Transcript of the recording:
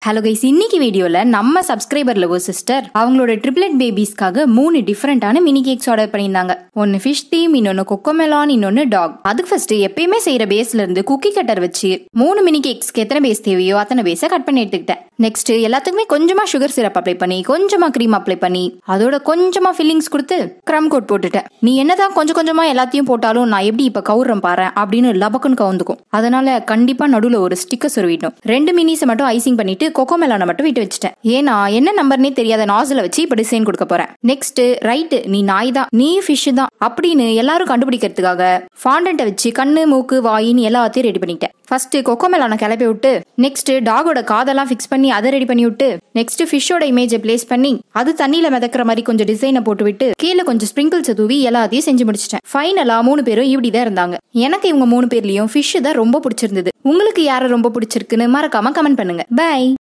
hello guys இன்னைக்கு வீடியோல நம்ம சப்ஸ்கிரைபர் லவ் சிஸ்டர் அவங்களோட ட்ரிப்ளெட் பேபிஸ்க்காக மூணு டிஃப்ரெண்டான மினி கேக்ஸ் ஆர்டர் பண்ணியிருந்தாங்க ஒன்னு ஃபிஷ் தீம் இன்னொன்னு கொக்கோமெலான் இன்னொன்னு டாக் அதுக்கு ஃபர்ஸ்ட் எப்பயுமே செய்யற பேஸ்ல இருந்து குக்கி கட்டர் வச்சு மூணு மினி கேக்ஸ்க்கு எத்தனை பேஸ் தேவையோ அத்தனை பேஸை கட் பண்ணி எடுத்துக்கிட்டேன் நெக்ஸ்ட் எல்லாத்துக்குமே கொஞ்சமா சுகர் சிரப் அப்ளை பண்ணி கொஞ்சமா க்ரீம் அப்ளை பண்ணி அதோட கொஞ்சமா ஃபில்லிங்ஸ் கொடுத்து க்ரம் கோட் போட்டுட்டேன் நீ என்னதான் கொஞ்சம் கொஞ்சமா எல்லாத்தையும் போட்டாலும் நான் எப்படி இப்ப கவுறேன் பாரு அப்படின்னு லபக்குன்னு கவுந்துக்கும் அதனால கண்டிப்பா நடுவுல ஒரு ஸ்டிக்கர் சொருவிட்டோம் ரெண்டு மினிஸை மட்டும் ஐசிங் பண்ணிட்டு கொக்கோ மெலானை மட்டும் விட்டு வச்சுட்டேன் ஏன்னா என்ன நம்பர்னே தெரியாத நாசில வச்சு இப்ப டிசைன் கொடுக்க போறேன் நெக்ஸ்ட் ரைட்டு நீ நாய் தான் நீ ஃபிஷ் தான் அப்படின்னு எல்லாரும் கண்டுபிடிக்கிறதுக்காக ஃபாண்டன்ட்டை வச்சு கண்ணு மூக்கு வாயின்னு எல்லாத்தையும் ரெடி பண்ணிட்டேன் ஃபர்ஸ்ட் கொக்கோ மெலானை கிளப்பி விட்டு நெக்ஸ்ட் டாகோட காதெல்லாம் ஃபிக்ஸ் பண்ணி அதை ரெடி பண்ணி விட்டு நெக்ஸ்ட் ஃபிஷ்ஷோட இமேஜை பிளேஸ் பண்ணி அது தண்ணியில மிதக்கிற மாதிரி கொஞ்சம் டிசைனை போட்டு விட்டு கீழே கொஞ்சம் ஸ்ப்ரிங்கிள்ஸ் தூவி எல்லாத்தையும் செஞ்சு முடிச்சிட்டேன் ஃபைனலா மூணு பேரும் இப்படி தான் இருந்தாங்க எனக்கு இவங்க மூணு பேர்லயும் ஃபிஷ் தான் ரொம்ப பிடிச்சிருந்தது உங்களுக்கு யாரை ரொம்ப பிடிச்சிருக்குன்னு மறக்காம கமெண்ட் பண்ணுங்க பை